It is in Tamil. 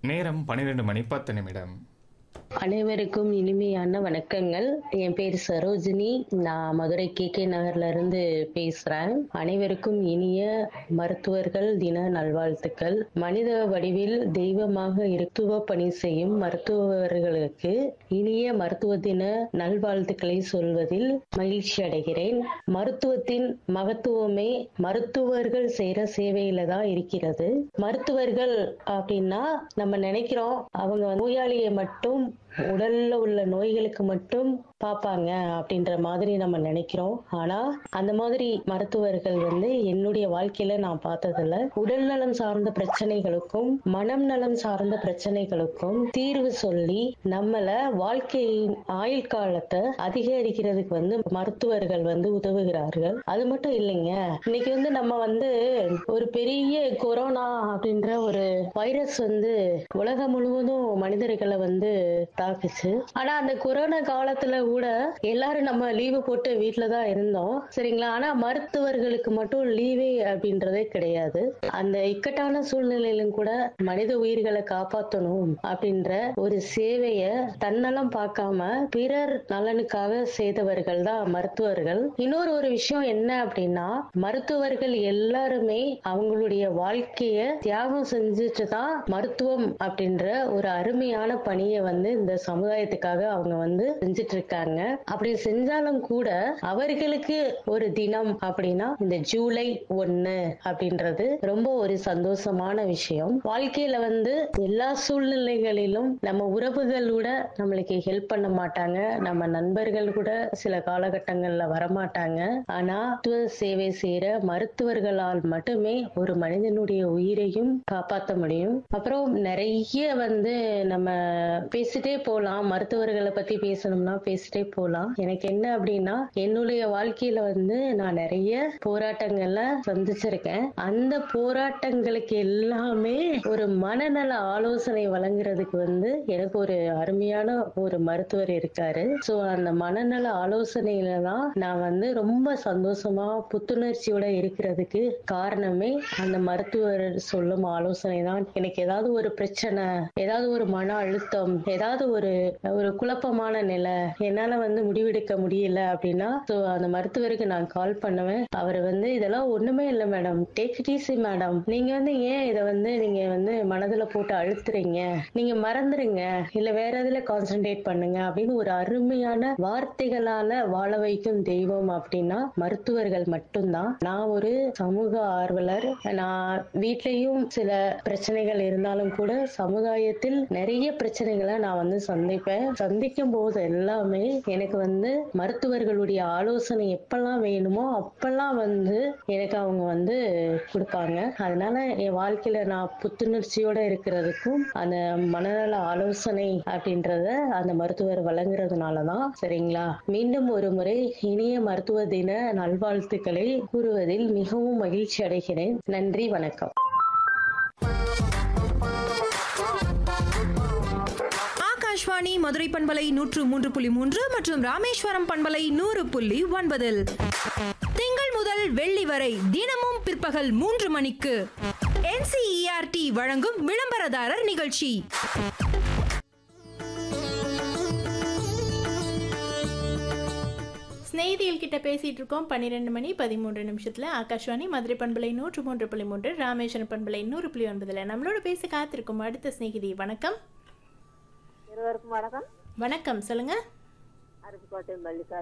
நேரம் பன்னிரெண்டு மணி பத்து நிமிடம் அனைவருக்கும் இனிமையான வணக்கங்கள் என் பேர் சரோஜினி நான் மதுரை கே கே நகர்ல இருந்து பேசுறேன் அனைவருக்கும் இனிய மருத்துவர்கள் தின நல்வாழ்த்துக்கள் மனித வடிவில் தெய்வமாக இருத்துவ பணி செய்யும் மருத்துவர்களுக்கு இனிய மருத்துவ தின நல்வாழ்த்துக்களை சொல்வதில் மகிழ்ச்சி அடைகிறேன் மருத்துவத்தின் மகத்துவமே மருத்துவர்கள் செய்யற சேவையில தான் இருக்கிறது மருத்துவர்கள் அப்படின்னா நம்ம நினைக்கிறோம் அவங்க நோயாளியை மட்டும் உடல்ல உள்ள நோய்களுக்கு மட்டும் பார்ப்பாங்க அப்படின்ற மாதிரி நம்ம நினைக்கிறோம் ஆனா அந்த மாதிரி மருத்துவர்கள் வந்து என்னுடைய வாழ்க்கையில நான் பார்த்ததில்ல உடல் நலம் சார்ந்த பிரச்சனைகளுக்கும் மனம் நலம் சார்ந்த பிரச்சனைகளுக்கும் தீர்வு சொல்லி நம்மள வாழ்க்கையின் ஆயுள் காலத்தை அதிகரிக்கிறதுக்கு வந்து மருத்துவர்கள் வந்து உதவுகிறார்கள் அது மட்டும் இல்லைங்க இன்னைக்கு வந்து நம்ம வந்து ஒரு பெரிய கொரோனா அப்படின்ற ஒரு வைரஸ் வந்து உலகம் முழுவதும் மனிதர்களை வந்து தாக்குச்சு ஆனா அந்த கொரோனா காலத்துல கூட எல்லாரும் நம்ம லீவு போட்டு வீட்டுல தான் இருந்தோம் சரிங்களா ஆனா மருத்துவர்களுக்கு மட்டும் லீவே அப்படின்றதே கிடையாது அந்த இக்கட்டான சூழ்நிலையிலும் கூட மனித உயிர்களை காப்பாற்றணும் அப்படின்ற ஒரு சேவைய தன்னலம் பார்க்காம பிறர் நலனுக்காக செய்தவர்கள் தான் மருத்துவர்கள் இன்னொரு ஒரு விஷயம் என்ன அப்படின்னா மருத்துவர்கள் எல்லாருமே அவங்களுடைய வாழ்க்கைய தியாகம் செஞ்சுட்டு தான் மருத்துவம் அப்படின்ற ஒரு அருமையான பணியை வந்து இந்த சமுதாயத்துக்காக அவங்க வந்து செஞ்சுட்டு இருக்காங்க அப்படி செஞ்சாலும் கூட அவர்களுக்கு ஒரு தினம் அப்படின்னா இந்த ஜூலை ஒன்னு அப்படின்றது ரொம்ப ஒரு சந்தோஷமான விஷயம் வாழ்க்கையில வந்து எல்லா சூழ்நிலைகளிலும் நம்ம உறவுகளோட நம்மளுக்கு ஹெல்ப் பண்ண மாட்டாங்க நம்ம நண்பர்கள் கூட சில காலகட்டங்கள்ல வரமாட்டாங்க ஆனா மருத்துவ சேவை செய்யற மருத்துவர்களால் மட்டுமே ஒரு மனிதனுடைய உயிரையும் காப்பாற்ற முடியும் அப்புறம் நிறைய வந்து நம்ம பேசிட்டே போலாம் மருத்துவர்களை பத்தி பேசணும்னா பேசிட்டே போலாம் எனக்கு என்ன அப்படின்னா என்னுடைய வாழ்க்கையில வந்து நான் நிறைய போராட்டங்கள்ல சந்திச்சிருக்கேன் அந்த போராட்டங்களுக்கு எல்லாமே ஒரு மனநல ஆலோசனை வழங்குறதுக்கு வந்து எனக்கு ஒரு அருமையான ஒரு மருத்துவர் இருக்காரு சோ அந்த மனநல ஆலோசனையில தான் நான் வந்து ரொம்ப சந்தோஷமா புத்துணர்ச்சியோட இருக்கிறதுக்கு காரணமே அந்த மருத்துவர் சொல்லும் ஆலோசனை தான் எனக்கு ஏதாவது ஒரு பிரச்சனை ஏதாவது ஒரு மன அழுத்தம் ஏதாவது ஒரு ஒரு குழப்பமான நிலை என்னால வந்து முடிவெடுக்க முடியல அப்படின்னா ஸோ அந்த மருத்துவருக்கு நான் கால் பண்ணுவேன் அவர் வந்து இதெல்லாம் ஒண்ணுமே இல்லை madam take it easy madam நீங்க வந்து ஏன் இதை வந்து நீங்க வந்து மனதுல போட்டு அழுத்துறீங்க நீங்க மறந்துருங்க இல்ல வேற எதுல கான்சென்ட்ரேட் பண்ணுங்க அப்படின்னு ஒரு அருமையான வார்த்தைகளால வாழ வைக்கும் தெய்வம் அப்படின்னா மருத்துவர்கள் மட்டும்தான் நான் ஒரு சமூக ஆர்வலர் நான் வீட்லயும் சில பிரச்சனைகள் இருந்தாலும் கூட சமுதாயத்தில் நிறைய பிரச்சனைகளை நான் வந்து சந்திப்பேன் சந்திக்கும் போது எல்லாமே எனக்கு வந்து மருத்துவர்களுடைய ஆலோசனை எப்பெல்லாம் வேணுமோ அப்பெல்லாம் வந்து எனக்கு அவங்க வந்து கொடுப்பாங்க அதனால என் வாழ்க்கையில நான் புத்துணர்ச்சியோட இருக்கிறதுக்கும் அந்த மனநல ஆலோசனை அப்படின்றத அந்த மருத்துவர் வழங்குறதுனாலதான் சரிங்களா மீண்டும் ஒரு முறை இனிய மருத்துவ தின நல்வாழ்த்துக்களை கூறுவதில் மிகவும் மகிழ்ச்சி அடைகிறேன் நன்றி வணக்கம் ஆகாஷ்வாணி மதுரை பண்பலை நூற்று மூன்று புள்ளி மூன்று மற்றும் ராமேஸ்வரம் பண்பலை நூறு புள்ளி ஒன்பதில் திங்கள் முதல் வெள்ளி வரை தினமும் பிற்பகல் மூன்று மணிக்கு என்சிஇஆர்டி வழங்கும் விளம்பரதாரர் நிகழ்ச்சி ஸ்நேகிதிகள் கிட்ட பேசிட்டு இருக்கோம் பன்னிரெண்டு மணி பதிமூன்று நிமிஷத்துல ஆகாஷ்வாணி மதுரை பண்பலை நூற்று மூன்று புள்ளி மூன்று ராமேஸ்வரம் பண்பலை நூறு புள்ளி ஒன்பதுல நம்மளோட பேச காத்திருக்கும் அடுத்த ஸ்நேகிதி வணக்கம் இருவருக்கும் வணக்கம் வணக்கம் சொல்லுங்க அருப்புக்கோட்டை மல்லிகா